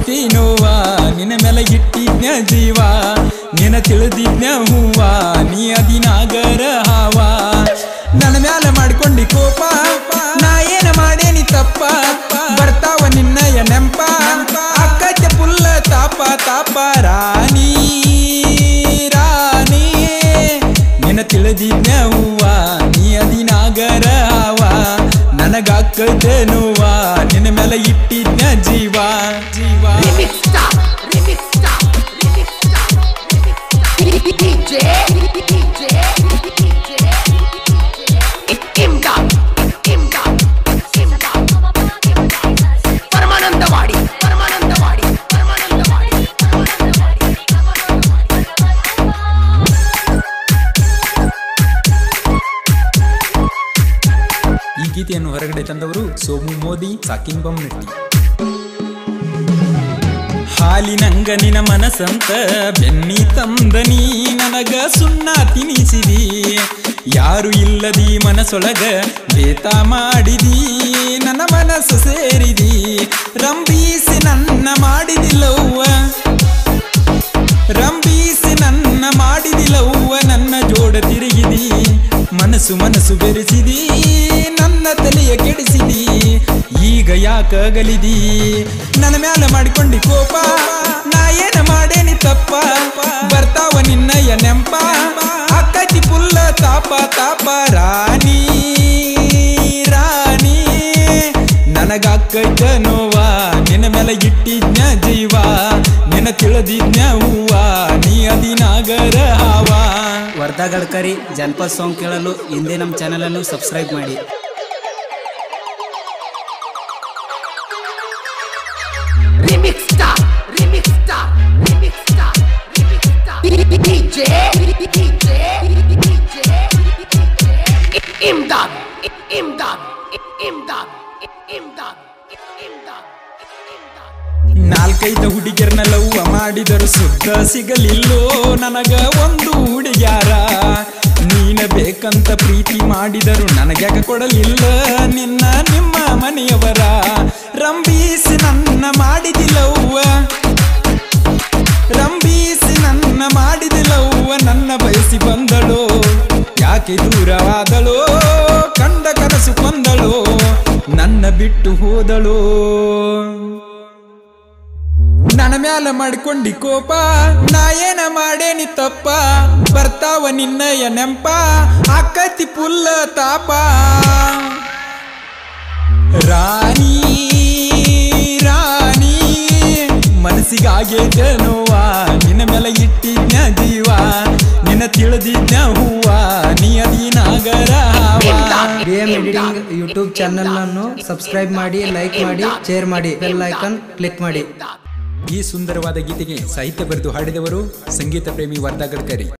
ಆಕೈತೇನೋವ ನಿನ್ನ ಮೇಲೆ ಇಟ್ಟಿದ್ನ ಜೀವ ನಿನ್ನ ತಿಳಿದಿದ್ನ ಹೂವ ನೀ ಅದಿನಾಗರ ಹಾವ ನನ್ನ ಮ್ಯಾಲ ಮಾಡ್ಕೊಂಡಿ ಕೋಪ ನಾ ಏನ ಮಾಡೇನಿ ತಪ್ಪ ಬರ್ತಾವ ನಿನ್ನಯ ನೆಂಪ ಅಕ್ಕಚ್ಚ ಪುಲ್ಲ ತಾಪ ತಾಪ ರಾಣಿ ರಾಣಿ ನಿನ್ನ ತಿಳಿದಿದ್ನ ಹೂವ ನೀ ಅದಿನಾಗರ ಹಾವ ನನಗಾಕೈತ ನೋವ ನಿನ್ನ ಮೇಲೆ ಇಟ್ಟಿದ್ನ ಜೀವ ಜೀವ Remix stop, remix stop, remix stop, remix stop. DJ, DJ, DJ, Imdad, Imdad, Imdad. Paramanandawadi Paramanandawadi Paramanandawadi ಈ ಗೀತೆಯನ್ನು ಹೊರಗಡೆ ತಂದವರು ಸೋಮು ಮೋದಿ ಸಾಕಿನ್ ಬೊಮ್ಮನಟ್ಟಿ ಹಾಲಿನಂಗ ನಿನ ಮನಸಂತ ಬೆನ್ನಿ ತಂದನಿ ನನಗ ಸುಣ್ಣ ತಿನಿಸಿದಿ ಯಾರು ಇಲ್ಲದಿ ಮನಸೊಳಗ ಬೇತ ಮಾಡಿದಿ ನನ್ನ ಮನಸ್ಸು ಸೇರಿದಿ ರಂಬೀಸಿ ನನ್ನ ಮಾಡಿದಿಲ್ಲವ್ವ ರಂಬೀಸಿ ನನ್ನ ಮಾಡಿದಿಲ್ಲವ್ವ ನನ್ನ ಜೋಡ ತಿರುಗಿದಿ ಮನಸ್ಸು ಮನಸ್ಸು ಬೆರೆಸಿದಿ ನನ್ನ ತಲೆಯ ಕೆಡಿಸಿದಿ ಈಗ ಯಾಕ ಗಲಿದಿ ನನ್ನ ಮ್ಯಾಲ ಮಾಡಿಕೊಂಡಿ ಕೋಪ ನಾ ಏನ ಮಾಡೇನಿ ತಪ್ಪ ಬರ್ತಾವ ನಿನ್ನಯ ನೆಂಪ ಅಕ್ಕತಿ ಪುಲ್ಲ ತಾಪ ತಾಪ ರಾಣಿ ರಾಣಿ ನನಗಾಕೈತ ನೋವ ನಿನ್ನ ಮೇಲೆ ಇಟ್ಟಿದ್ನ ಜೀವ ನಿನ್ನ ತಿಳಿದಿದ್ನ ಹೂವ ನೀ ಅದಿನಾಗರ ಹಾವ ವರ್ಧಾ ಗಡ್ಕರಿ ಜನಪದ ಸಾಂಗ್ ಕೇಳಲು ಹಿಂದೆ ನಮ್ಮ ಚಾನಲನ್ನು ಸಬ್ಸ್ಕ್ರೈಬ್ ಮಾಡಿ Remix stop, remix stop, remix stop, remix stop. DJ, DJ, DJ, Imdad, Imdad, Imdad, Imdad, Imdad, Imdad. ನಾಲ್ಕೈದು ಹುಡುಗಿಯರ್ನ ಲವ್ವ ಮಾಡಿದರು ಸುದ್ದ ಸಿಗಲಿಲ್ಲೋ ನನಗ ಒಂದು ಹುಡುಗ್ಯಾರ ನೀನ ಬೇಕಂತ ಪ್ರೀತಿ ಮಾಡಿದರು ನನಗ್ಯಾಕ ಕೊಡಲಿಲ್ಲ ನಿನ್ನ ನಿಮ್ಮ ಮನೆಯವರ ರಂಬೀಸಿ ನನ್ನ ಮಾಡಿದಿಲ್ಲವ್ವ ರಂಬೀಸಿ ನನ್ನ ಮಾಡಿದಿಲ್ಲವ್ವ ನನ್ನ ಬಯಸಿ ಬಂದಳು ಯಾಕೆ ದೂರವಾದಳೋ ಕಂಡ ಕನಸು ಕೊಂದಳೋ ನನ್ನ ಬಿಟ್ಟು ಹೋದಳೋ ನನ್ನ ಮ್ಯಾಲ ಮಾಡ್ಕೊಂಡಿ ಕೋಪ ನಾ ಏನ ಮಾಡೇನಿ ತಪ್ಪ ಬರ್ತಾವ ನಿನ್ನಯ ನೆಂಪ ಅಕ್ಕತಿ ಪುಲ್ಲ ತಾಪ ರಾಣಿ ರಾಣಿ ಮನಸ್ಸಿಗಾಗೇತ ನೋವ ನಿನ್ನ ಮೇಲೆ ಇಟ್ಟಿದ್ನ ಜೀವ ನಿನ್ನ ತಿಳಿದಿದ್ನ ಹೂವ ನೀ ಅದಿನಾಗರ D M editing YouTube channel ಅನ್ನು ಸಬ್ಸ್ಕ್ರೈಬ್ ಮಾಡಿ ಲೈಕ್ ಮಾಡಿ ಶೇರ್ ಮಾಡಿ ಬೆಲ್ ಐಕಾನ್ ಕ್ಲಿಕ್ ಮಾಡಿ ಈ ಸುಂದರವಾದ ಗೀತೆಗೆ ಸಾಹಿತ್ಯ ಬರೆದು ಹಾಡಿದವರು ಸಂಗೀತ ಪ್ರೇಮಿ ವರ್ಧಾ ಗಡ್ಕರಿ